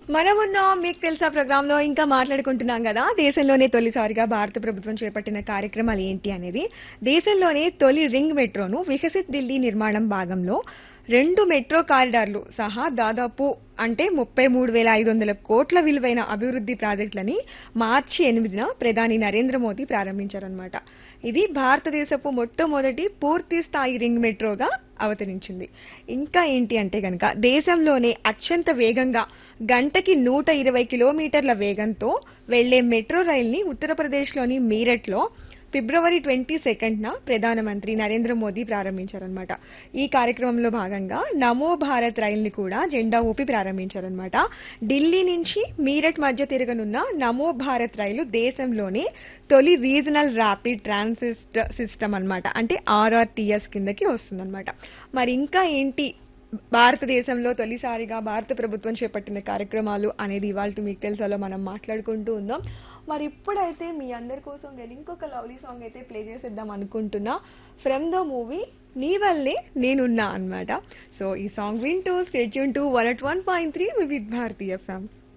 మనమున్నాం మీకు తెలుసా ప్రోగ్రామ్ లో ఇంకా మాట్లాడుకుంటున్నాం కదా దేశంలోనే తొలిసారిగా భారత ప్రభుత్వం చేపట్టిన కార్యక్రమాలు ఏంటి అనేది దేశంలోనే తొలి రింగ్ మెట్రోను వికసిత్ ఢిల్లీ నిర్మాణం భాగంలో రెండు మెట్రో కారిడార్లు సహా దాదాపు అంటే ముప్పై మూడు వేల ఐదు వందల కోట్ల విలువైన అభివృద్ధి ప్రాజెక్టులని మార్చి ఎనిమిదిన ప్రధాని నరేంద్ర మోదీ ప్రారంభించారన్నమాట ఇది భారతదేశపు మొట్టమొదటి పూర్తి స్థాయి రింగ్ మెట్రోగా అవతరించింది ఇంకా ఏంటి అంటే గనక దేశంలోనే అత్యంత వేగంగా గంటకి నూట ఇరవై కిలోమీటర్ల వేగంతో వెళ్లే మెట్రో రైల్ని ఉత్తరప్రదేశ్లోని మీరట్లో ఫిబ్రవరి ట్వంటీ సెకండ్ న ప్రధానమంత్రి నరేంద్ర మోదీ ప్రారంభించారనమాట ఈ కార్యక్రమంలో భాగంగా నమో భారత్ రైల్ని కూడా జెండా ఊపి ప్రారంభించారనమాట ఢిల్లీ నుంచి మీరట్ మధ్య తిరగనున్న నమో భారత్ రైలు దేశంలోనే తొలి రీజనల్ ర్యాపిడ్ ట్రాన్సిస్ట్ సిస్టమ్ అన్నమాట అంటే ఆర్ఆర్టీఎస్ కిందకి వస్తుందన్నమాట మరి ఇంకా ఏంటి భారతదేశంలో తొలిసారిగా భారత ప్రభుత్వం చేపట్టిన కార్యక్రమాలు అనేది ఇవాళ మీకు తెలుసాలో మనం మాట్లాడుకుంటూ ఉందాం మరి ఇప్పుడైతే మీ అందరి కోసం నేను ఇంకొక లవ్లీ సాంగ్ అయితే ప్లే చేసేద్దాం అనుకుంటున్నా ఫ్రమ్ ద మూవీ నీ వల్లే నేనున్నా అన్నమాట సో ఈ సాంగ్ వింటూ stay tuned to one at one point three with Bharatiya FM